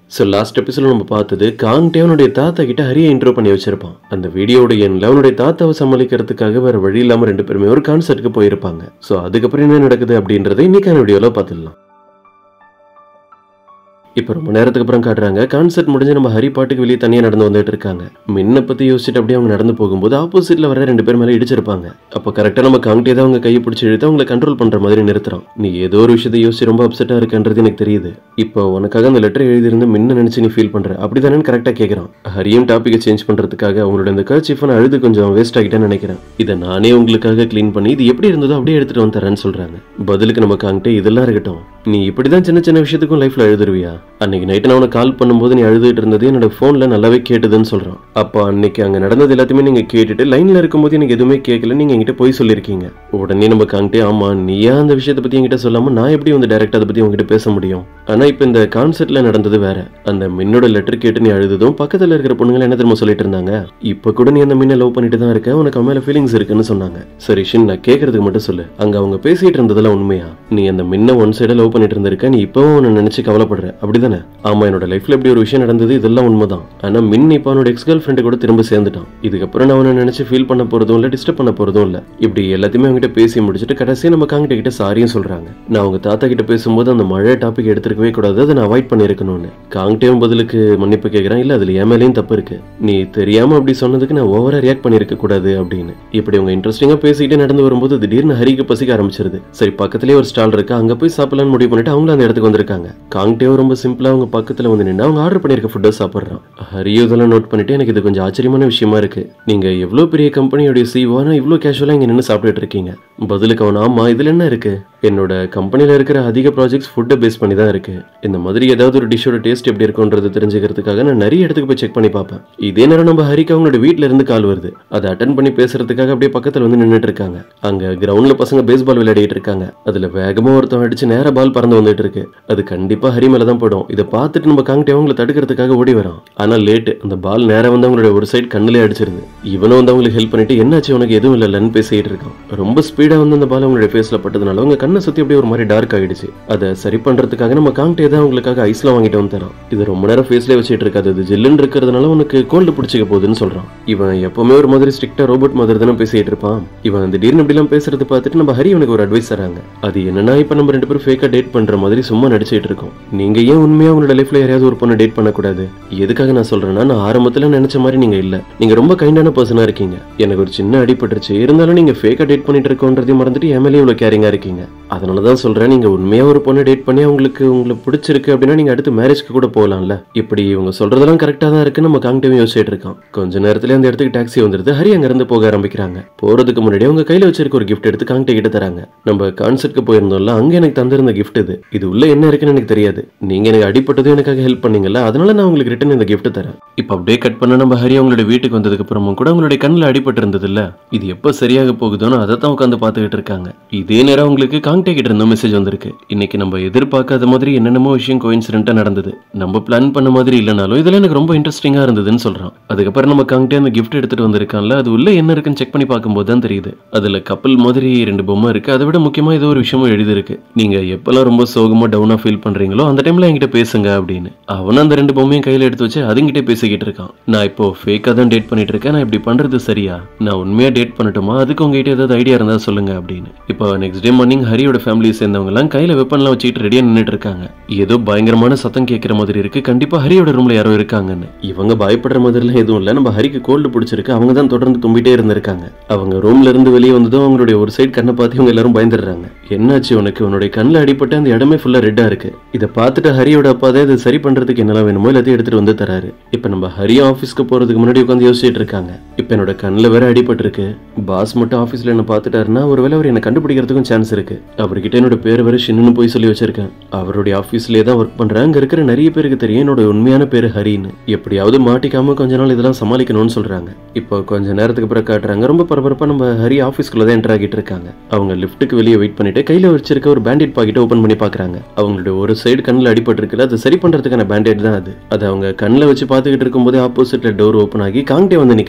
so last எபிசோட நம்ம பார்த்தது காங்டே அவனுடைய தாத்தா கிட்ட ஹரியை இன்ட்ரோ பண்ணி வச்சிருப்பான் அந்த வீடியோட எண்ணில் அவனுடைய தாத்தாவை சமாளிக்கிறதுக்காக வேற வழி இல்லாம ரெண்டு பேருமே ஒரு கான்சர்ட்டுக்கு போயிருப்பாங்க ஸோ அதுக்கப்புறம் என்ன நடக்குது அப்படின்றத இன்னைக்கான வீடியோல பார்த்துடலாம் இப்போ ரொம்ப நேரத்துக்கு அப்புறம் காட்டுறாங்க கான்சர்ட் முடிஞ்சு நம்ம ஹரி பாட்டுக்கு வெளியே தனியாக நடந்து வந்துட்டு இருக்காங்க மின்ன பற்றி யோசிச்சுட்டு அப்படியே அவங்க நடந்து போகும்போது ஆப்போசிட்ல வர ரெண்டு பேர் மேலே இடிச்சிருப்பாங்க அப்போ கரெக்டாக நம்ம காங்கிட்டே தான் அவங்க கையை பிடிச்சி இழுத்து அவங்களை கண்ட்ரோல் பண்ணுற மாதிரி நிறுத்துறான் நீ ஏதோ ஒரு விஷயத்தை யோசிச்சு ரொம்ப அப்செட்டாக இருக்கன்றது எனக்கு தெரியுது இப்போ உனக்காக அந்த லெட்டர் எழுதியிருந்து மின்ன நினச்சி நீ ஃபீல் பண்ணுற அப்படி தானே கரெக்டாக கேட்குறான் ஹரியும் டாப்பிக்கை சேஞ்ச் பண்ணுறதுக்காக அவங்களோட இந்த கர்ச்சிஃபை நான் அழுது கொஞ்சம் வேஸ்ட் ஆகிட்டேன்னு நினைக்கிறேன் இதை நானே உங்களுக்காக க்ளீன் பண்ணி இது எப்படி இருந்ததோ அப்படியே எடுத்துட்டு வந்து தரேன்னு சொல்றாங்க பதிலுக்கு நம்ம காங்கிட்டே இதெல்லாம் இருக்கட்டும் நீ இப்படிதான் சின்ன சின்ன விஷயத்துக்கும் லைஃப்ல எழுதுருவியா அன்னைக்கு நைட்டு நான் உனக்கு கால் பண்ணும்போது நீ அழுதுட்டு இருந்தது என்னோட ஃபோன்ல நல்லாவே கேட்டுதுன்னு சொல்றான் அப்போ அன்னைக்கு அங்க நடந்தது எல்லாத்தையுமே நீங்க கேட்டுட்டு லைன்ல இருக்கும்போது எனக்கு எதுவுமே கேட்கல நீங்க என்கிட்ட போய் சொல்லியிருக்கீங்க உடனே நம்ம காங்கிட்டே ஆமா நீயா அந்த விஷயத்தை பத்தி என்கிட்ட சொல்லாம நான் எப்படி வந்து டைரக்டா அதை பத்தி உங்ககிட்ட பேச முடியும் ஆனா இப்போ இந்த கான்செர்ட்ல நடந்தது வேற அந்த மின்னோட லெட்டர் கேட்டு நீ அழுதுதும் பக்கத்துல இருக்கிற பொண்ணுங்க என்ன தெரியுமா சொல்லிட்டு இருந்தாங்க இப்ப கூட நீ அந்த மின்ன லவ் பண்ணிட்டு தான் இருக்க உனக்கு அவன் மேல ஃபீலிங்ஸ் இருக்குன்னு சொன்னாங்க சரி ஷின் நான் கேட்கறதுக்கு மட்டும் சொல்லு அங்க அவங்க பேசிட்டு இருந்ததெல்லாம் உண்மையா நீ அந்த மின்ன ஒன் சைடா லவ் பண்ணிட்டு இருந்திருக்க நீ இப்பவும் உன்னை நினைச்சு கவலைப்படுற அப்படிதானே ஆமா என்னோட லைஃப்ல இப்படி ஒரு விஷயம் நடந்தது இதெல்லாம் உண்மைதான் ஆனா மின் இப்ப அவனோட எக்ஸ் கேர்ள் ஃப்ரெண்டு கூட திரும்ப சேர்ந்துட்டான் இதுக்கப்புறம் நான் அவனை நினைச்சு ஃபீல் பண்ண போறதும் இல்ல டிஸ்டர்ப் பண்ண போறதும் இல்ல இப்படி எல்லாத்தையுமே அவங்ககிட்ட பேசி முடிச்சுட்டு கடைசியா நம்ம காங்கிட்ட கிட்ட சாரியும் சொல்றாங்க நான் அவங்க தாத்தா கிட்ட பேசும்போது அந்த மழை டாபிக் எடுத்துருக்கவே கூடாது அதை நான் அவாய்ட் பண்ணிருக்கணும்னு காங்கிட்டேவும் பதிலுக்கு மன்னிப்பு கேட்கிறேன் இல்ல அதுல என் மேலேயும் தப்பு இருக்கு நீ தெரியாம அப்படி சொன்னதுக்கு நான் ஓவரா ரியாக்ட் பண்ணிருக்க கூடாது அப்படின்னு இப்படி அவங்க இன்ட்ரெஸ்டிங்கா பேசிக்கிட்டே நடந்து வரும்போது திடீர்னு ஹரிக்கு பசிக்க ஆரம்பிச்சிருது சரி பக்கத்துலயே ஒரு ஸ்டால் இருக்கு அங்க போய் சாப்பிடலாம்னு முடிவு பண்ணிட்டு அவங்களும் அந்த இடத்துக்கு வந்திருக்காங்க காங்கிட்டேவும் ரொம்ப சிம்பிளா அவங்க பக்கத்துல வந்து நின்று அவங்க ஆர்டர் பண்ணிருக்க ஃபுட்டை சாப்பிடுறான் ஹரியோ இதெல்லாம் நோட் பண்ணிட்டு எனக்கு இது கொஞ்சம் ஆச்சரியமான விஷயமா இருக்கு நீங்க எவ்வளவு பெரிய கம்பெனியோட சிஓ ஆனா இவ்வளவு கேஷுவலா இங்க நின்று சாப்பிட்டுட்டு இருக்கீங்க பதிலுக்கு அவன் ஆமா இதுல என்ன இருக்கு என்னோட கம்பெனில இருக்கிற அதிக ப்ராஜெக்ட்ஸ் ஃபுட்டை பேஸ் பண்ணி தான் இருக்கு இந்த மாதிரி ஏதாவது ஒரு டிஷ்ஷோட டேஸ்ட் எப்படி இருக்குன்றது தெரிஞ்சுக்கிறதுக்காக நான் நிறைய இடத்துக்கு போய் செக் பண்ணி பார்ப்பேன் இதே நேரம் நம்ம ஹரிக்கு அவங்களோட வீட்ல இருந்து கால் வருது அதை அட்டன் பண்ணி பேசுறதுக்காக அப்படியே பக்கத்துல வந்து நின்னுட்டு இருக்காங்க அங்க கிரவுண்ட்ல பசங்க பேஸ்பால் விளையாடிட்டு இருக்காங்க அதுல வேகமா ஒருத்தன் அடிச்சு நேர பால் பறந்து வந்துட்டு இருக்கு அது கண்டிப்பா ஹரி மேல தான் படும் இதை பார்த்துட்டு நம்ம காங்கிட்டே அவங்களை தடுக்கிறதுக்காக ஓடி வரான் ஆனா லேட்டு அந்த பால் நேரா வந்து அவங்களோட ஒரு சைடு கண்ணுலயே அடிச்சிருது இவனும் வந்து அவங்களுக்கு ஹெல்ப் பண்ணிட்டு என்னாச்சு உனக்கு எதுவும் இல்லைன்னு பேசிட்டு இருக்கான் ரொம்ப ஸ்பீடா வந்து அந்த பால் அவங்களுடைய ஃபேஸ்ல பட்டதுனால அவங்க கண்ணை சுத்தி அப்படியே ஒரு மாதிரி டார்க் ஆயிடுச்சு அதை சரி பண்றதுக்காக நம்ம காங்கிட்டே தான் அவங்களுக்காக ஐஸ்லாம் வாங்கிட்டு வந்து தரான் இது ரொம்ப நேரம் ஃபேஸ்ல வச்சுட்டு இருக்காது அது ஜில்லுன்னு இருக்கிறதுனால உனக்கு கோல்டு பிடிச்சிக்க போகுதுன்னு சொல்றான் இவன் எப்பவுமே ஒரு மாதிரி ஸ்ட்ரிக்டா ரோபோட் மாதிரி தானே பேசிட்டு இருப்பான் இவன் திடீர்னு இப்படிலாம் பேசுறது பார்த்துட்டு நம்ம ஹரி அவனுக்கு ஒரு அட்வைஸ் தராங்க அது என்னன்னா இப்ப நம்ம ரெண்டு பேரும் ஃபேக்கா டேட் பண்ற மாதிரி சும்மா நடிச்சிட்டு இருக்கோம் நீங்க ஏன் உண்மையா உங்களோட லைஃப்ல யாரையாவது ஒரு பொண்ணை டேட் பண்ணக்கூடாது எதுக்காக நான் சொல்றேன்னா நான் ஆரம்பத்துல நினைச்ச மாதிரி நீங்க இல்ல நீங்க ரொம்ப கைண்டான பர்சனா இருக்கீங்க எனக்கு ஒரு சின்ன அடிபட்டுருச்சு இருந்தாலும் நீங்க ஃபேக்கா டேட் பண்ணிட்டு இருக்கோன்றதையும் மறந்துட்டு என் மேலே இவ்வளவு கேரிங்கா இருக்கீங்க அதனால தான் சொல்றேன் நீங்க உண்மையா ஒரு பொண்ணை டேட் பண்ணி உங்களுக்கு உங்களுக்கு பிடிச்சிருக்கு அப்படின்னா நீங்க அடுத்து மேரேஜ்க்கு கூட போகலாம்ல இப்படி இவங்க சொல்றதெல்லாம் கரெக்டா தான் இருக்கு நம்ம காங்கிட்டே யோசிச்சுட்டு இருக்கான் கொஞ்ச நேரத்துல அந்த இடத்துக்கு டாக்ஸி வந்துருது ஹரி அங்க இருந்து போக ஆரம்பிக்கிறாங்க போறதுக்கு முன்னாடி அவங்க கையில வச்சிருக்க ஒரு கிஃப்ட் எடுத்து காங்கிட்டே கிட்ட தராங்க நம்ம கான்சர்ட்க்கு போயிருந்தோம்ல அங்க எனக்கு தந்திருந்த கிஃப்ட் இது இது உள்ள என்ன இருக்குன்னு எனக்கு தெரியாது நீங்க எனக்கு அடிப்பட்டதும் எனக்காக ஹெல்ப் பண்ணீங்கல்ல அதனால நான் உங்களுக்கு ரிட்டன் இந்த கிஃப்ட் தரேன் இப்போ அப்படியே கட் பண்ண நம்ம ஹரி அவங்களோட வீட்டுக்கு வந்ததுக்கு அப்புறமும் கூட அவங்களுடைய கண்ணில் அடிபட்டு இருந்தது இல்ல இது எப்ப சரியாக போகுதோன்னு அதை தான் உட்காந்து பார்த்துக்கிட்டு இருக்காங்க இதே நேரம் உங்களுக்கு காங்கிட்டே கிட்ட இருந்த மெசேஜ் வந்திருக்கு இன்னைக்கு நம்ம எதிர்பார்க்காத மாதிரி என்னென்னமோ விஷயம் கோயின்சிடென்ட்டா நடந்தது நம்ம பிளான் பண்ண மாதிரி இல்லைனாலும் இதுல எனக்கு ரொம்ப இன்ட்ரெஸ்டிங்கா இருந்ததுன்னு சொல்றான் அதுக்கப்புறம் நம்ம காங்கிட்டே அந்த கிஃப்ட் எடுத்துட்டு வந்திருக்கான்ல அது உள்ள என்ன இருக்குன்னு செக் பண்ணி பார்க்கும்போது தான் தெரியுது அதுல கப்பல் மாதிரி ரெண்டு பொம்மை இருக்கு அதை விட முக்கியமா ஏதோ ஒரு விஷயமும் எழுதிருக்கு நீங்க எப்பெல்லாம் ரொம்ப சோகமா டவுனா ஃபீல் பண்றீங்களோ அந்த டைம்ல என்கிட்ட பேசுங்க அப்படின்னு அவனும் அந்த ரெண்டு பொம்மையும் கையில எடுத்து வச்சு அதுங்கிட்டே பேசிக்கிட்டு இருக்கான் நான் இப்போ ஃபேக்கா தான் டேட் பண்ணிட்டு இருக்கேன் நான் இப்படி பண்றது சரியா நான் உண்மையா டேட் பண்ணட்டுமா அதுக்கு உங்ககிட்ட ஏதாவது ஐடியா இருந்தா சொல்லுங்க அப்படின்னு இப்போ நெக்ஸ்ட் டே மார்னிங் ஹரியோட ஃபேமிலியை சேர்ந்தவங்க எல்லாம் கையில வெப்பன்லாம் வச்சுக்கிட்டு ரெடியா நின்னுட்டு இருக்காங்க ஏதோ பயங்கரமான சத்தம் கேட்கிற மாதிரி இருக்கு கண்டிப்பா ஹரியோட ரூம்ல யாரோ இருக்காங்கன்னு இவங்க பயப்படுற மாதிரிலாம் எதுவும் இல்ல நம்ம ஹரிக்கு கோல்டு பிடிச்சிருக்கு அவங்க தான் தொடர்ந்து தும்பிட்டே இருந்திருக்காங்க அவங்க ரூம்ல இருந்து வெளியே வந்ததும் அவங்களுடைய ஒரு சைடு கண்ணை பார்த்து இவங்க எல்லாரும் பயந்துடுறாங்க என்னாச்சு உனக்கு உன்னுடைய கண்ணில் அடிபட்டு அந்த இடமே ஃபுல்லா ரெட்டா இருக்கு இதை பார்த்துட்டு ஹரியோட அப்பா தான் இதை சரி பண்றதுக்கு என்னெல்லாம் வேணுமோ எல்லாத்தையும் எடுத்துட்டு வந்து தராரு இப்போ நம்ம ஹரியும் ஆஃபீஸ்க்கு போறதுக்கு முன்னாடி உட்காந்து யோசிச்சுட்டு இருக்காங்க இப்போ என்னோட கண்ணில் வேற அடிபட்டிருக்கு பாஸ் மட்டும் ஆஃபீஸ்ல என்ன பார்த்துட்டாருன்னா ஒருவேளை அவர் என்ன கண்டுபிடிக்கிறதுக்கும் சான்ஸ் இருக்கு அவர்கிட்ட என்னோட பேர் வேற ஷின்னு போய் சொல்லி வச்சிருக்கேன் அவருடைய ஆஃபீஸ்லயே தான் ஒர்க் பண்றேன் அங்க இருக்கிற நிறைய பேருக்கு தெரியும் என்னோட உண்மையான பேர் ஹரின்னு எப்படியாவது மாட்டிக்காம கொஞ்ச நாள் இதெல்லாம் சமாளிக்கணும்னு சொல்றாங்க இப்போ கொஞ்ச நேரத்துக்கு பிறகு காட்டுறாங்க ரொம்ப பரபரப்பா நம்ம ஹரி ஆஃபீஸ்க்குள்ள தான் என்டர் ஆகிட்டு இருக்காங்க அவங்க லிஃப்ட்டுக்கு வெளியே வெயிட் பண்ணிட்டு கையில வச்சிருக்க ஒரு பேண்டேட் பாக்கெட்டை ஓபன் பண்ணி பாக்குறாங்க அவங்களோட ஒரு சைடு கண்ணில் அடிபட்டு இருக்குல்ல அதை சரி பண்றதுக்கான பேண்டேட் தான் அது அதை அவங்க கண்ணில் வச்சு பார்த்துக்கிட்டு இருக்கும்போது ஆப்போசிட்ல டோர் ஓப்பன் ஆகி காங்கிட்டே வந்து நிக்கிறான்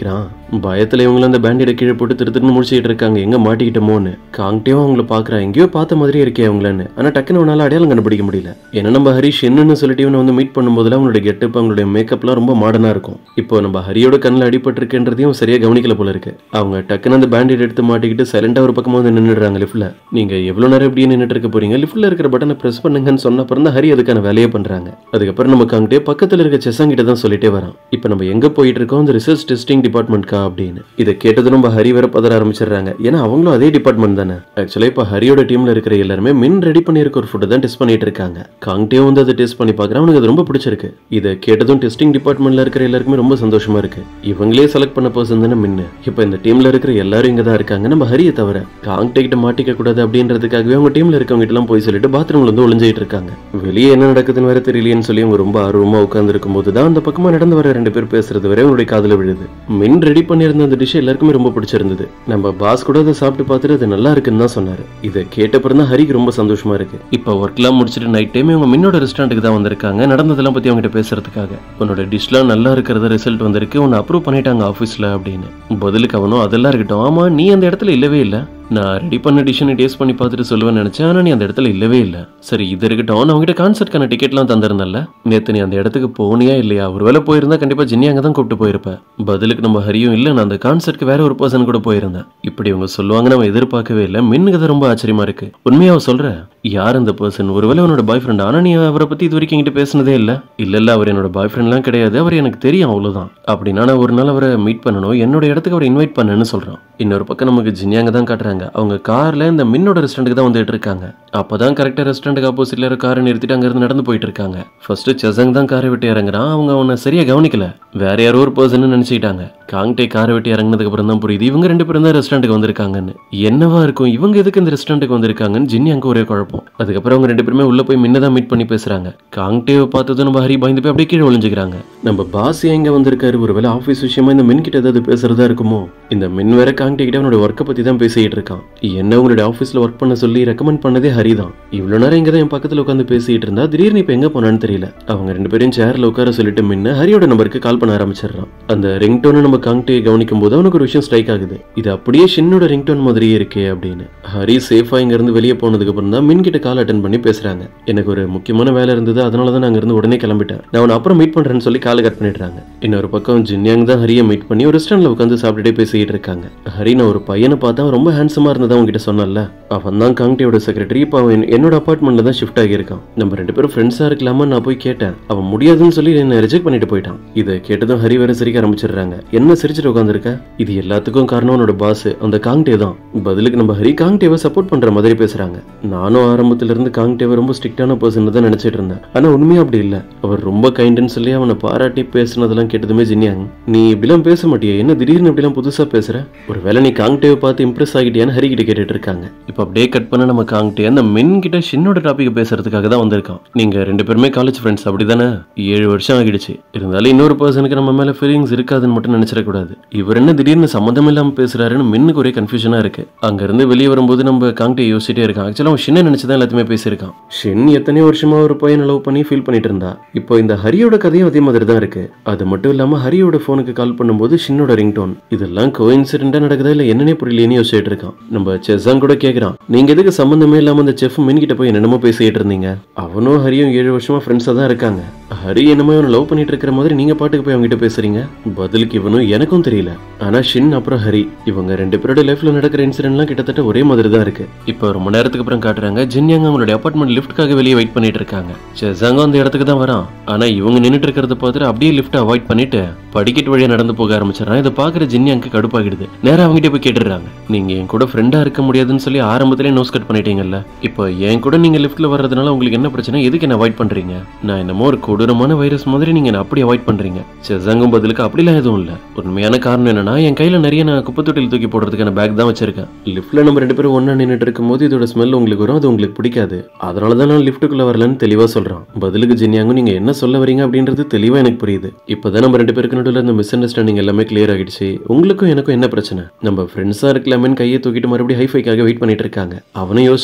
பயத்துல இவங்களும் அந்த பேண்டிட கீழே போட்டு திரு திருன்னு முடிச்சிட்டு இருக்காங்க எங்க மாட்டிக்கிட்டோமோன்னு காங்கிட்டேவும் அவங்கள பாக்குறா எங்கேயோ பார்த்த மாதிரியே இருக்கே அவங்களன்னு ஆனா டக்குன்னு அவனால அடையாளம் கண்டுபிடிக்க முடியல ஏன்னா நம்ம ஹரிஷ் என்னன்னு சொல்லிட்டு இவனை வந்து மீட் பண்ணும்போதுல அவங்களுடைய கெட்டப் அவங்களுடைய மேக்கப்லாம் ரொம்ப மாடர்னா இருக்கும் இப்போ நம்ம ஹரியோட கண்ணில் அடிபட்டிருக்குன்றதையும் சரியா கவனிக்கல போல இருக்கு அவங்க டக்குன்னு அந்த பேண்டேட் எடுத்து மாட்டிக்கிட்டு சைலண்டா ஒரு பக்கமா வந்து நின்னுடுறாங்க லிஃப்ட்ல நீங்க எவ்வளவு நேரம் இப்படியே நின்னுட்டு இருக்க போறீங்க லிஃப்ட்ல இருக்கிற பட்டனை பிரஸ் பண்ணுங்கன்னு சொன்ன அப்புறம் தான் ஹரி அதுக்கான வேலையை பண்றாங்க அதுக்கப்புறம் நமக்கு அங்கிட்டே பக்கத்துல இருக்க செஸ்ஸாங்கிட்ட தான் சொல்லிட்டே வரான் இப்போ நம்ம எங்க போயிட்டு இருக்கோம் அந்த ரிசர்ச் டெஸ்டிங் டிபார்ட்மெண்ட்க்கா அப்படின்னு இதை கேட்டது நம்ம ஹரி வர பதற ஆரம்பிச்சிடுறாங்க ஏன்னா அவங்களும் அதே டிபார்ட்மெண்ட் தானே ஆக்சுவலா இப்போ ஹரியோட டீம்ல இருக்கிற எல்லாருமே மின் ரெடி பண்ணியிருக்க ஒரு ஃபுட்டை தான் டெஸ்ட் பண்ணிட்டு இருக்காங்க காங்கிட்டே வந்து அதை டெஸ்ட் பண்ணி பார்க்குறேன் அவனுக்கு அது ரொம்ப பிடிச்சிருக்கு இதை கேட்டதும் டெஸ்டிங் டிபார்ட்மெண்ட்ல இருக்கிற எல்லாருக்குமே ரொம்ப சந்தோஷமா இருக்கு இவங்களே செலக்ட் பண்ண பர்சன் தானே மின்னு இப்போ இந்த டீம்ல இருக்கிற எல்லாரும் இங்க தான் இருக்காங்க நம்ம ஹரியை தவிர காங்கிட்டே கிட்ட மாட்டிக்க கூடாது அப்படின்றதுக்காகவே அவங்க டீம்ல இருக்கவங்க கிட்ட எல்லாம் போய் சொல்லிட்டு பாத்ரூம்ல இருந்து ஒளிஞ்சிட்டு இருக்காங்க வெளியே என்ன நடக்குதுன்னு வேற தெரியலையேன்னு சொல்லி அவங்க ரொம்ப ஆர்வமா உட்கார்ந்து இருக்கும்போது தான் அந்த பக்கமா நடந்து வர ரெண்டு பேர் பேசுறது வரை அவங்களுடைய காதுல விழுது மின் ரெடி பண்ணியிருந்த அந்த டிஷ் எல்லாருக்குமே ரொம்ப பிடிச்சிருந்தது நம்ம பாஸ் கூட அதை சாப்பிட்டு பார்த்துட்டு அது நல்லா இருக்குன்னு தான் சொன்னாரு இதை கேட்டப்பறம் தான் ஹரிக்கு ரொம்ப சந்தோஷமா இருக்கு இப்போ ஒர்க்லாம் முடிச்சுட்டு நைட் டைம் இவங்க மின்னோட ரெஸ்டாரண்ட்டுக்கு தான் வந்திருக்காங்க நடந்ததெல்லாம் பத்தி அவங்ககிட்ட பேசுறதுக்காக உன்னோட டிஷ்லாம் நல்லா இருக்கிறத ரிசல்ட் வந்திருக்கு உன்னை அப்ரூவ் பண்ணிட்டாங்க ஆஃபீஸ்ல அப்படின்னு பதிலுக்கு அவனும் அதெல்லாம் இருக்கட்டும் ஆமா நீ அந்த இடத்துல இல்லவே இல்லை நான் ரெடி பண்ண டிஷ்ஷனை டேஸ்ட் பண்ணி பார்த்துட்டு சொல்லுவேன்னு நினைச்சேன் ஆனா நீ அந்த இடத்துல இல்லவே இல்லை சரி இது இருக்கட்டும் நான் அவங்ககிட்ட கான்சர்ட்கான டிக்கெட்லாம் தந்திருந்தல நேத்து நீ அந்த இடத்துக்கு போனியா இல்லையா ஒருவேளை போயிருந்தா கண்டிப்பா ஜின்னி அங்கே தான் கூப்பிட்டு போயிருப்ப பதிலுக்கு நம்ம ஹரியும் இல்லை நான் அந்த கான்சர்ட்க்கு வேற ஒரு பர்சன் கூட போயிருந்தேன் இப்படி அவங்க சொல்லுவாங்க நம்ம எதிர்பார்க்கவே இல்லை மின்னுக்கு தான் ரொம்ப ஆச்சரியமா இருக்கு உண்மையா அவ சொல்ற யார் அந்த பர்சன் ஒருவேளை உன்னோட பாய் ஃப்ரெண்ட் ஆனா நீ அவரை பத்தி இது வரைக்கும் என்கிட்ட பேசினதே இல்ல இல்ல இல்ல அவர் என்னோட பாய் ஃப்ரெண்ட்லாம் கிடையாது அவர் எனக்கு தெரியும் அவ்வளவுதான் அப்படின்னா நான் ஒரு நாள் அவரை மீட் பண்ணணும் என்னோட இடத்துக்கு அவரை இன்வைட் பண்ணேன்னு சொல்றான் இன்னொரு பக்கம் நமக்கு ஜின்யாங்க தான் காட்டுறாங்க அவங்க கார்ல இந்த மின்னோட ரெஸ்டாரண்ட்டுக்கு தான் வந்துட்டு இருக்காங்க அப்பதான் கரெக்டா ரெஸ்டாரண்ட்டுக்கு ஆப்போசிட்ல இருக்க காரை நிறுத்திட்டு அங்க இருந்து நடந்து போயிட்டு இருக்காங்க ஃபர்ஸ்ட் செசங் தான் காரை விட்டு இறங்குறான் அவங்க அவனை சரியா கவனிக்கல வேற யாரோ ஒரு பர்சன் நினைச்சுக்கிட்டாங்க காங்டே காரை விட்டு இறங்குனதுக்கு அப்புறம் தான் புரியுது இவங்க ரெண்டு பேரும் தான் ரெஸ்டாரண்ட்டுக்கு வந்திருக்காங்கன்னு என்னவா இருக்கும் இவங்க எதுக்கு இந்த ரெஸ்டாரண்ட்டுக்கு வந்திருக்காங்கன்னு ஜின்னி அங்க ஒரே குழப்பம் அதுக்கப்புறம் அவங்க ரெண்டு பேருமே உள்ள போய் முன்னதான் மீட் பண்ணி பேசுறாங்க காங்டேவை பார்த்ததும் நம்ம ஹரி பயந்து போய் அப்படியே கீழே ஒளிஞ்சுக்கிறாங்க நம்ம பாஸ் எங்க வந்திருக்காரு ஒருவேளை ஆஃபீஸ் விஷயமா இந்த மின் கிட்ட ஏதாவது பேசுறதா இருக்குமோ இந்த மின் வேற காங்டே கிட்ட அவனோட ஒர்க்கை பத்தி தான் பேசிட்டு இருக்கான் என்ன உங்களுடைய ஆஃபீஸ்ல ஒர்க் பண்ண சொல்லி ரெக்கமெண்ட் பண்ணதே ஹரி தான் இவ்வளவு நேரம் இங்க தான் என் பக்கத்துல உட்காந்து பேசிட்டு இருந்தா திடீர்னு இப்ப எங்க போனான்னு தெரியல அவங்க ரெண்டு பேரும் சேர்ல உட்கார சொல்லிட்டு முன்ன ஹரியோட நம்பருக்கு கால் பண்ண ஆரம்பிச்சிடுறான் அந்த ரிங்டோனை நம்ம காங்டே கவனிக்கும் போது அவனுக்கு ஒரு விஷயம் ஸ்ட்ரைக் ஆகுது இது அப்படியே ஷின்னோட ரிங்டோன் மாதிரியே இருக்கே அப்படின்னு ஹரி சேஃபா இங்க இருந்து வெளியே போனதுக்கு அப்புறம் தான் மின் கிட்ட கால் அட்டன் பண்ணி பேசுறாங்க எனக்கு ஒரு முக்கியமான வேலை இருந்தது அதனால தான் நாங்க இருந்து உடனே கிளம்பிட்டேன் நான் உன்னை அப்புறம் மீட் பண்றேன்னு சொல்லி காலை கட் பண்ணிடுறாங்க இன்னொரு பக்கம் ஜின்யாங் தான் ஹரியை மீட் பண்ணி ஒரு ரெஸ்டாரண்ட்ல உட்காந்து சாப்பிட்டுட்டே பேசிக்கிட்டு இருக்காங்க ஹரி நான் ஒரு பையனை பார்த்தா அவன் ரொம்ப ஹேண்ட்ஸமா இருந்ததா உங்ககிட்ட சொன்னல அவன் தான் காங்டியோட செக்ரட்டரி இப்போ அவன் என்னோட அபார்ட்மெண்ட்ல தான் ஷிஃப்ட் ஆகியிருக்கான் நம்ம ரெண்டு பேரும் ஃப்ரெண்ட்ஸா இருக்கலாமா நான் போய் கேட்டேன் அவன் முடியாதுன்னு சொல்லி என்ன ரிஜெக்ட் பண்ணிட்டு போயிட்டான் இதை கேட்டதும் ஹரி வேற சிரிக்க ஆரம்பிச்சிடுறாங்க என்ன சிரிச்சிட்டு உட்காந்துருக்க இது எல்லாத்துக்கும் காரணம் உன்னோட பாஸ் அந்த காங்டே தான் பதிலுக்கு நம்ம ஹரி காங்டேவை சப்போர்ட் பண்ற மாதிரி பேசுறாங்க நானும் ஆரம்பத்துல இருந்து காங்டேவை ரொம்ப ஸ்ட்ரிக்டான பர்சன் தான் நினைச்சிட்டு இருந்தேன் ஆனா உண்மையா அப்படி இல்ல அவர் ரொம்ப கைண்டுன்னு சொல்லி அவனை பாராட்டி பேசுனதெல்லாம் கேட்டதுமே ஜின்யாங் நீ இப்படிலாம் பேச மாட்டியே என்ன திடீர்னு இப்படிலாம் புதுசா பேசுற ஒருவேளை நீ காங்டேவை பார்த்து இம்ப்ரெஸ் ஆகிட்டியான்னு ஹரி கிட்ட கேட்டுட்டு இருக்காங்க இப்போ அப்படியே கட் பண்ண நம்ம காங்டே அந்த மென் கிட்ட ஷின்னோட டாபிக் பேசுறதுக்காக தான் வந்திருக்கான் நீங்க ரெண்டு பேருமே காலேஜ் ஃப்ரெண்ட்ஸ் அப்படிதானே ஏழு வருஷம் ஆகிடுச்சு இருந்தாலும் இன்னொரு பர்சனுக்கு நம்ம மேல ஃபீலிங்ஸ் இருக்காதுன்னு மட்டும் நினைச்சிடக்கூடாது இவர் என்ன திடீர்னு சம்மந்தம் இல்லாம பேசுறாருன்னு மின்னுக்கு ஒரே கன்ஃபியூஷனா இருக்கு அங்க இருந்து வெளியே வரும்போது நம்ம காங்டே யோசிச்சிட்டே இருக்கான் ஆக்சுவலா அவன் ஷின்னை நினைச்சு தான் எல்லாத்தையுமே பேசியிருக்கான் ஷின் எத்தனையோ வருஷமா ஒரு பையனை லவ் பண்ணி ஃபீல் பண்ணிட்டு இருந்தா இப்போ இந்த ஹரியோட கதையும் அதே மாதிரி தான் இருக்கு அது மட்டும் இல்லாம ஹரியோட போனுக்கு கால் பண்ணும்போது ஷின்னோட ரிங்டோன் இதெல்லாம் கோயின்சிடென்டா நடக்குதா இல்ல என்னன்னே புரியலையேன்னு யோசிச்சுட்டு இருக்கான் நம்ம செஸ்ஸாங் கூட கேக்குறான் நீங்க எதுக்கு சம்பந்தமே இல்லாம அந்த செஃப் மின் கிட்ட போய் என்னென்னமோ பேசிட்டு இருந்தீங்க அவனும் ஹரியும் ஏழு வருஷமா ஃப்ரெண்ட்ஸா தான் இருக்காங்க ஹரி என்னமோ இவனை லவ் பண்ணிட்டு இருக்கிற மாதிரி நீங்க பாட்டுக்கு போய் அவங்ககிட்ட பேசுறீங்க பதிலுக்கு இவனும் எனக்கும் தெரியல ஆனா ஷின் அப்புறம் ஹரி இவங்க ரெண்டு பேரோட லைஃப்ல நடக்கிற இன்சிடென்ட்லாம் கிட்டத்தட்ட ஒரே மாதிரி தான் இருக்கு இப்போ ரொம்ப நேரத்துக்கு அப்புறம் காட்டுறாங்க ஜின்யாங்க அவங்களுடைய அபார்ட்மெண்ட் லிஃப்ட்காக வெளியே வெயிட் பண்ணிட்டு இருக்காங்க செசாங்க அந்த இடத்துக்கு தான் வரான் ஆனா இவங்க நின்னுட்டு இருக்கிறத பார்த்துட்டு அப்படியே லிஃப்ட் அவாய்ட் பண்ணிட்டு படிக்கட்டு வழியா நடந்து போக ஆரம்பிச்சிடறான் இதை பாக்குற ஜின்யாங்க கடுப்பாகிடுது நேரா அவங்ககிட்ட போய் கேட்டுறாங்க நீங்க என் கூட ஃப்ரெண்டா இருக்க முடியாதுன்னு சொல்லி ஆரம்பத்திலே நோஸ் கட் பண்ணிட்டீங்கல்ல இப்போ என் கூட நீங்க லிஃப்ட்ல வர்றதுனால உங்களுக்கு என்ன பிரச்சனை எதுக்கு என்ன அவாய்ட் பண்றீங்க நான் என்னமோ ஒரு கொடூரமான வைரஸ் மாதிரி நீங்க என்ன அப்படி அவாய்ட் பண்றீங்க செசாங்கும் பதிலுக்கு அப்படிலாம் எதுவும் இல்ல உண்மையான காரணம் என்னன்னா என் கையில நிறைய நான் குப்பை தொட்டியில் தூக்கி போடுறதுக்கான பேக் தான் வச்சிருக்கேன் லிஃப்ட்ல நம்ம ரெண்டு பேரும் ஒண்ணா நின்னுட்டு இருக்கும்போது இதோட ஸ்மெல் உங்களுக்கு வரும் அது உங்களுக்கு பிடிக்காது அதனால தான் நான் லிஃப்ட்டுக்குள்ள வரலன்னு தெளிவா சொல்றான் பதிலுக்கு ஜின்யாங்கும் நீங்க என்ன சொல்ல வரீங்க அப்படின்றது தெளிவா எனக்கு புரியுது இப்பதான் நம்ம ரெண்டு பேருக்கு நடுவில் இந்த மிஸ் அண்டர்ஸ்டாண்டிங் எல்லாமே கிளியர் ஆகிடுச்சு உங்களுக்கும் எனக்கும் என்ன பிரச்சனை நம்ம ஃப்ரெண்ட்ஸா இருக்கலாமேன்னு கையை தூக்கிட்டு மறுபடியும் ஹைஃபைக்காக வெயிட் பண்ணிட்டு இருக்காங்க அவனும் யோசிச்சு பார்த்துட்டு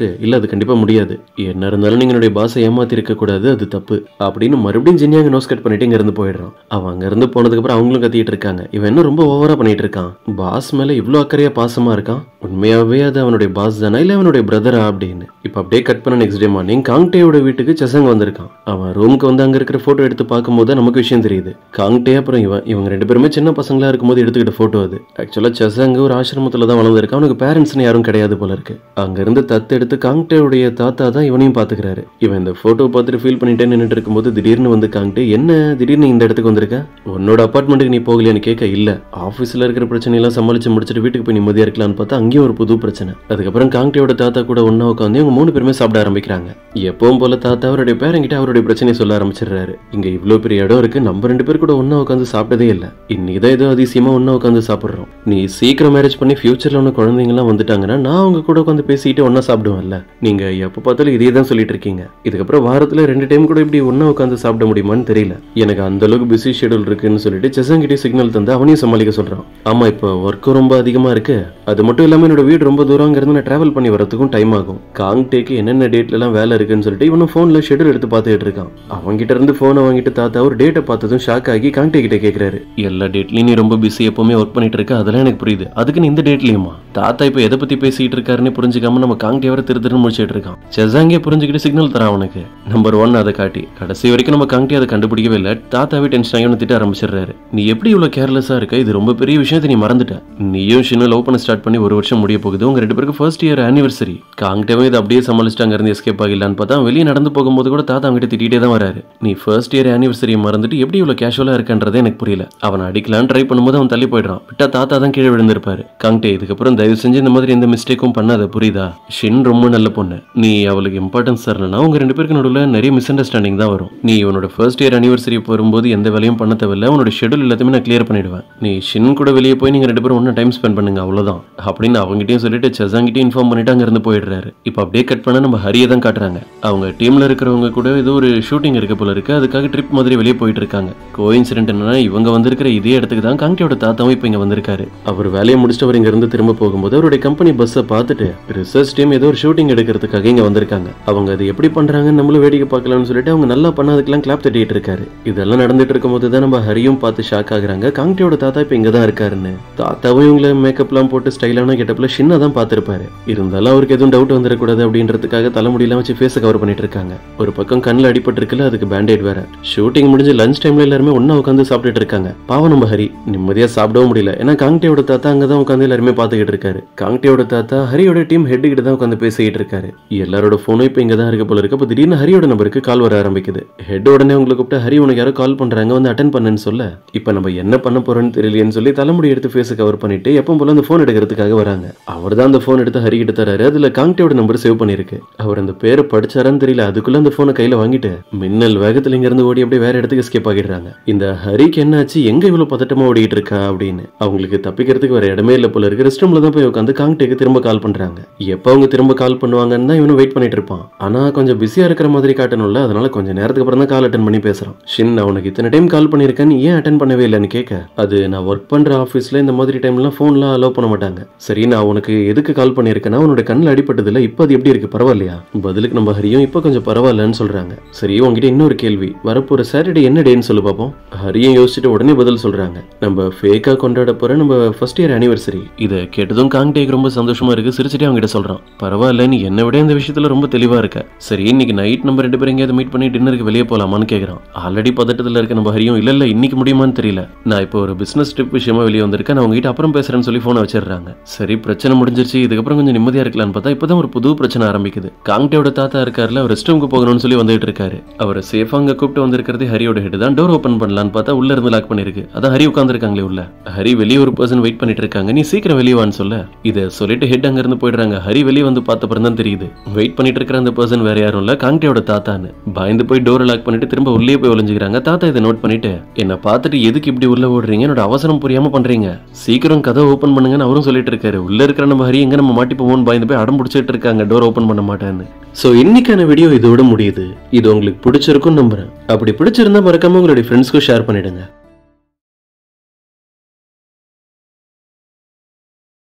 பார்த்துட்டு இல்ல அது கண்டிப்பா முடியாது என்ன இருந்தாலும் நீங்க என்னுடைய பாஸை ஏமாத்தி இருக்க கூடாது அது தப்பு அப்படின்னு மறுபடியும் ஜின்னி அங்க நோஸ் கட் பண்ணிட்டு இங்க இருந்து போயிடுறான் அவன் அங்க இருந்து போனதுக்கு அப்புறம் அவங்களும் கத்திட்டு இருக்காங்க இவன் என்ன ரொம்ப ஓவரா பண்ணிட்டு இருக்கான் பாஸ் மேல இவ்ளோ அக்கறையா பாசமா இருக்கான் உண்மையாவே அது அவனுடைய பாஸ் தானா இல்ல அவனுடைய பிரதரா அப்படின்னு இப்ப அப்படியே கட் பண்ண நெக்ஸ்ட் டே மார்னிங் காங்டேயோட வீட்டுக்கு செசங் வந்திருக்கான் அவன் ரூமுக்கு வந்து அங்க இருக்கிற போட்டோ எடுத்து பார்க்கும்போது தான் நமக்கு விஷயம் தெரியுது காங்டே அப்புறம் இவன் இவங்க ரெண்டு பேருமே சின்ன பசங்களா இருக்கும்போது எடுத்துக்கிட்ட போட்டோ அது ஆக்சுவலா செசங் ஒரு ஆசிரமத்துல தான் வளர்ந்துருக்கான் அவனுக்கு பேரண்ட்ஸ்னு யாரும் கிடையாது போல இருக்கு அங்க இருந்து தத்து எடுத்து காங்டேவுடைய தாத்தா தான் இவனையும் பாத்துக்கிறாரு இவன் இந்த போட்டோ பார்த்துட்டு ஃபீல் பண்ணிட்டே நின்னுட்டு இருக்கும்போது திடீர்னு வந்து காங்டே என்ன திடீர்னு இந்த இடத்துக்கு வந்திருக்க உன்னோட அப்பார்ட்மெண்ட்டுக்கு நீ போகலையான்னு கேட்க இல்ல ஆபீஸ்ல இருக்கிற பிரச்சனையெல்லாம் சமாளிச்சு முடிச்சுட்டு வீட்டுக்கு போய் நிம்மதியா இருக்கலாம்னு பார்த்தா அங்கேயும் ஒரு புது பிரச்சனை அதுக்கப்புறம் காங்டேயோட தாத்தா கூட ஒண்ணா உட்காந்து இவங்க மூணு பேருமே சாப்பிட ஆரம்பிக்கிறாங்க எப்பவும் போல தாத்தா அவருடைய பேரங்கிட்ட அவருடைய பிரச்சனையை சொல்ல ஆரம்பிச்சிடுறாரு இங்க இவ்ளோ பெரிய இடம் இருக்கு நம்ம ரெண்டு பேர் கூட ஒண்ணா உட்காந்து சாப்பிட்டதே இல்ல இன்னைக்கு தான் ஏதோ அதிசயமா ஒண்ணா உட்காந்து சாப்பிடுறோம் நீ சீக்கிரம் மேரேஜ் பண்ணி ஃபியூச்சர்ல உன குழந்தைங்கலாம் வந்துட்டாங்கன்னா நான் அவங்க கூட உட்காந்து பேசிட்டு ஒண்ணா சாப்பிடுவேன்ல நீங்க எப்ப பார்த்தாலும் இதே தான் சொல்லிட்டு இருக்கீங்க இதுக்கப்புறம் வாரத்துல ரெண்டு டைம் கூட இப்படி ஒண்ணா உட்காந்து சாப்பிட முடியுமான்னு தெரியல எனக்கு அந்த அளவுக்கு பிஸி ஷெடியூல் இருக்குன்னு சொல்லிட்டு செசங்கிட்டே சிக்னல் தந்து அவனையும் சமாளிக்க சொல்றான் ஆமா இப்போ ஒர்க்கும் ரொம்ப அதிகமா இருக்கு அது மட்டும் இல்லாம என்னோட வீடு ரொம்ப தூரங்கிறது நான் டிராவல் பண்ணி வரதுக்கும் டைம் ஆகும் காங்டேக்கு என்னென்ன டேட்ல எல்லாம் வேலை இருக்குன்னு சொல்லிட்டு இவனும் போன்ல ஷெடியூல் எடுத்து பார்த்துட்டு இருக்கான் அவன்கிட்ட இருந்து போனை வாங்கிட்டு தாத்தா ஒரு டேட்டை பார்த்ததும் ஷாக் ஆகி காங்டே கிட்ட கேக்குறாரு எல்லா டேட்லயும் நீ ரொம்ப பிஸி எப்பவுமே ஒர்க் பண்ணிட்டு இருக்க அதெல்லாம் எனக்கு புரியுது அதுக்கு நீ இந்த டேட்லயுமா தாத்தா இப்போ எதை பத்தி பேசிட்டு இருக்காருன்னு புரிஞ்சுக்காம நம்ம காங்கே வர திரு திருன்னு முடிச்சிட்டு இருக்கான் செசாங்கே புரிஞ்சுக்கிட்டு சிக்னல் தரான் அவனுக்கு நம்பர் ஒன் அதை காட்டி கடைசி வரைக்கும் நம்ம காங்கே அதை கண்டுபிடிக்கவே இல்லை தாத்தாவே டென்ஷன் ஆகி திட்ட ஆரம்பிச்சிடுறாரு நீ எப்படி இவ்வளவு கேர்லெஸ்ஸா இருக்க இது ரொம்ப பெரிய விஷயத்தை நீ மறந்துட்ட நீயும் ஷின்னு லவ் பண்ண ஸ்டார்ட் பண்ணி ஒரு வருஷம் முடிய போகுது உங்க ரெண்டு பேருக்கு ஃபர்ஸ்ட் இயர் ஆனிவர்சரி காங்கிட்டவே இதை அப்படியே சமாளிச்சுட்டு அங்க இருந்து எஸ்கேப் ஆகலான்னு பார்த்தா அவன் வெளியே நடந்து போகும்போது கூட தாத்தா அவங்ககிட்ட திட்டிகிட்டே தான் வராரு நீ ஃபர்ஸ்ட் இயர் ஆனிவர்சரியை மறந்துட்டு எப்படி இவ்வளவு கேஷுவலா இருக்கன்றதே எனக்கு புரியல அவன் அடிக்கலான்னு ட்ரை பண்ணும்போது அவன் தள்ளி போயிடுறான் விட்டா தாத்தா தான் கீழே விழுந்திருப்பாரு காங்டே இதுக்கப்புறம் தயவு செஞ்சு இந்த மாதிரி எந்த மிஸ்டேக்கும் பண்ணாத புரியுதா ஷின் ரொம்ப நல்ல பொண்ணு நீ அவளுக்கு இம்பார்ட்டன்ஸ் தரலனா உங்க ரெண்டு பேருக்கு நடுவில் நிறைய மிஸ் அண்டர்ஸ்டாண்டிங் தான் வரும் நீ உன்னோட ஃபர்ஸ்ட் இயர் அனிவர்சரி வரும்போது எந்த வேலையும் பண்ண தேவையில்ல உன்னோட ஷெடியூல் எல்லாத்தையுமே நான் கிளியர் பண்ணிடுவேன் நீ ஷின் கூட வெளியே போய் நீங்க ரெண்டு பேரும் ஒன்றா டைம் ஸ்பெண்ட் பண்ணுங்க அவ்வளவுதான் அப்படின்னு அவங்ககிட்டயும் சொல்லிட்டு செசாங்கிட்டையும் இன்ஃபார்ம் பண்ணிட்டு அங்க இருந்து போயிடுறாரு இப்போ அப்படியே கட் பண்ண நம்ம ஹரியை தான் காட்டுறாங்க அவங்க டீம்ல இருக்கிறவங்க கூட ஏதோ ஒரு ஷூட்டிங் இருக்க போல இருக்கு அதுக்காக ட்ரிப் மாதிரி வெளியே போயிட்டு இருக்காங்க கோ இன்சிடென்ட் என்னன்னா இவங்க வந்திருக்கிற இதே இடத்துக்கு தான் காங்கியோட தாத்தாவும் இப்போ இங்க வந்திருக்காரு அவர் வேலையை முடிச்சுட்டு அவர் இங்க இருந்து திரும்ப போகும்போது அவருடைய கம்பெனி பஸ்ஸை பார்த்துட்டு ரிசர்ச் டீம் ஏதோ ஒரு ஷூட்டிங் எடுக்கிறதுக்காக இங்க வந்திருக்காங்க அவங்க அது எப்படி பண்றாங்கன்னு நம்மளும் வேடிக்கை பார்க்கலாம்னு சொல்லிட்டு அவங்க நல்லா பண்ணதுக்கெல்லாம் கிளாப் தட்டிட்டு இருக்காரு இதெல்லாம் நடந்துட்டு இருக்கும்போது தான் நம்ம ஹரியும் பார்த்து ஷாக் ஆகுறாங்க காங்கியோட தாத்தா இப்போ இங்க தான் இருக்காருன்னு தாத்தாவும் இவங்களை மேக்கப்லாம் போட்டு ஸ்டைலான கெட்டப்ல ஷின்னா தான் பார்த்திருப்பாரு இருந்தாலும் அவருக்கு எதுவும் டவுட் வந்துடக்கூடாது அப்படின்றதுக்காக தலைமுடியெல்லாம் வச்சு ஃபேஸை கவர் பண்ணிட்டு இருக்காங்க ஒரு பக்கம் கண்ணில் அடிபட்டு இருக்குல்ல அதுக்கு பேண்டேட் வேற ஷூட்டிங் முடிஞ்சு லஞ்ச் டைம்ல எல்லாருமே ஒண்ணா உட்காந்து சாப்பிட்டுட்டு இருக்காங்க பாவம் நம்ம ஹரி நிம்மதியா சாப்பிடவும் முடியல ஏன்னா காங்டேயோட தாத்தா அங்க தான் உட்காந்து எல்லாருமே பார்த்துக்கிட்டு இருக்காரு காங்டேயோட தாத்தா ஹரியோட டீம் ஹெட் கிட்ட தான் உட்காந்து பேசிக்கிட்டு இருக்காரு எல்லாரோட போனும் இப்போ இங்க தான் இருக்க போல இருக்கு அப்போ திடீர்னு ஹரியோட நம்பருக்கு கால் வர ஆரம்பிக்குது ஹெட் உடனே உங்களை கூப்பிட்டு ஹரி உனக்கு யாரோ கால் பண்றாங்க வந்து அட்டன் பண்ணுன்னு சொல்ல இப்போ நம்ம என்ன பண்ண போறோம்னு தெரியலையேன்னு சொல்லி தலைமுடி எடுத்து ஃபேஸை கவர் பண்ணிட்டு எப்பவும் போல அந்த ஃபோன் எடுக்கிறதுக்காக வராங்க அவர் தான் அந்த ஃபோன் எடுத்து ஹரி கிட்ட தராரு அதுல காங்டேயோட நம்பர் சேவ் பண்ணிருக்கு அவர் அந்த பேரை படிச்சாரான்னு தெரியல அதுக்குள்ள அந்த போனை கையில வாங்கிட்டு மின்னல் வேகத்துல இங்க இருந்து ஓடி அப்படியே வேற இடத்துக்கு எஸ்கேப் ஆகிடுறாங்க இந்த ஹரிக்கு என்னாச்சு எங்க இவ்வளவு பதட்டமா ஓடிட்டு இருக்கா அப்படின்னு அவங்களுக்கு தப்பிக்கிறதுக்கு வேற இடமே இல்ல போல இருக்கு ரெஸ்ட் ரூம்ல தான் போய் உட்காந்து காங்டேக்கு திரும்ப கால் பண்றாங்க எப்ப அவங்க திரும்ப கால் பண்ணுவாங்கன்னு தான் இவனும் வெயிட் பண்ணிட்டு இருப்பான் ஆனா கொஞ்சம் பிஸியா இருக்கிற மாதிரி காட்டணும்ல அதனால கொஞ்சம் நேரத்துக்கு அப்புறம் தான் கால் அட்டன் பண்ணி பேசுறான் ஷின் நான் உனக்கு இத்தனை டைம் கால் பண்ணிருக்கேன் நீ ஏன் அட்டன் பண்ணவே இல்லைன்னு கேட்க அது நான் ஒர்க் பண்ற ஆஃபீஸ்ல இந்த மாதிரி டைம்லாம் ஃபோன்லாம் அலோவ் பண்ண மாட்டாங்க சரி நான் உனக்கு எதுக்கு கால் பண்ணியிருக்கேன்னா உன்னோட கண்ணில் அடிபட்டதுல இப்போ அது எப்படி இருக்கு பரவாயில்லையா பதிலுக்கு நம்ம ஹரியும் இப்போ கொஞ்சம் பரவாயில்லன்னு சொல்றாங்க சரி உங்ககிட்ட இன்னொரு கேள்வி வரப்போற சாட்டர்டே என்ன டேன்னு சொல்லு பார்ப்போம் ஹரியும் யோசிச்சுட்டு உடனே பதில் சொல்றாங்க நம்ம ஃபேக்கா கொண்டாட போற நம்ம ஃபர்ஸ்ட் இயர் அனிவர்சரி இதை கேட்டதும் காங்டேக்கு ரொம்ப சந்தோஷமா இருக்கு சிரிச்சுட்டே அவங்க கிட்ட சொல்றான் பரவாயில்ல நீ என்னை விட இந்த விஷயத்துல ரொம்ப தெளிவா இருக்க சரி இன்னைக்கு நைட் நம்ம ரெண்டு பேரும் எங்கேயாவது மீட் பண்ணி டின்னருக்கு வெளியே போலாமான்னு கேக்குறான் ஆல்ரெடி பதட்டத்துல இருக்க நம்ம ஹரியும் இல்ல இல்ல இன்னைக்கு முடியுமான்னு தெரியல நான் இப்போ ஒரு பிசினஸ் ட்ரிப் விஷயமா வெளியே வந்திருக்கேன் நான் உங்ககிட்ட அப்புறம் பேசுறேன்னு சொல்லி போனை வச்சிடுறாங்க சரி பிரச்சனை முடிஞ்சிருச்சு இதுக்கப்புறம் கொஞ்சம் நிம்மதியா இருக்கலாம்னு பார்த்தா இப்பதான் ஒரு புது பிரச்சனை ஆரம்பிக்குது காங்டேவோட தாத்தா இருக்காருல அவர் ரெஸ்ட் ரூமுக்கு போகணும்னு சொல்லி வந்துட்டு இருக்காரு அவர் சேஃபா அங்க கூப்பிட்டு வந்திருக்கிறது ஹரியோட ஹெட் தான் டோர் ஓபன் பண்ணலான்னு பார்த்தா உள்ள இருந்து லாக் பண்ணிருக்கு அதான் ஹரி உட்காந்துருக்காங்களே உள்ள ஹரி வெளியே ஒரு பர்சன் வெயிட் பண்ணிட்டு இருக்காங்க நீ சீக்கிரம் வெளியே வான்னு சொல்ல இதை சொல்லிட்டு ஹெட் அங்க இருந்து போயிடுறாங்க ஹரி வெளியே வந்து பார்த்த அப்புறம் தான் தெரியுது வெயிட் பண்ணிட்டு இருக்கிற அந்த பர்சன் வேற யாரும் இல்ல காங்டேவோட தாத்தான்னு பயந்து போய் டோரை லாக் பண்ணிட்டு திரும்ப உள்ளே போய் ஒளிஞ்சுக்கிறாங்க தாத்தா இதை நோட் பண்ணிட்டு என்ன பார்த்துட்டு எதுக்கு இப்படி உள்ள ஓடுறீங்க என்னோட அவசரம் புரியாம பண்றீங்க சீக்கிரம் கதை ஓபன் பண்ணுங்கன்னு அவரும் சொல்லிட்டு இருக்காரு உள்ள இருக்கிற நம்ம ஹரி எங்க நம்ம மாட்டி போவோம்னு பயந்து போய் அடம் பிடிச்சிட்டு இருக்காங்க டோர் ஓபன் பண்ண மாட்டேன்னு ஸோ இன்னைக்கான வீடியோ இதோட முடியுது இது உங்களுக்கு பிடிச்சிருக்கும்னு நம்புறேன் அப்படி பிடிச்சிருந்தா மறக்காம உங்களுடைய ஃப்ரெண்ட்ஸ்க்கும் ஷேர் பண்ணிடுங்க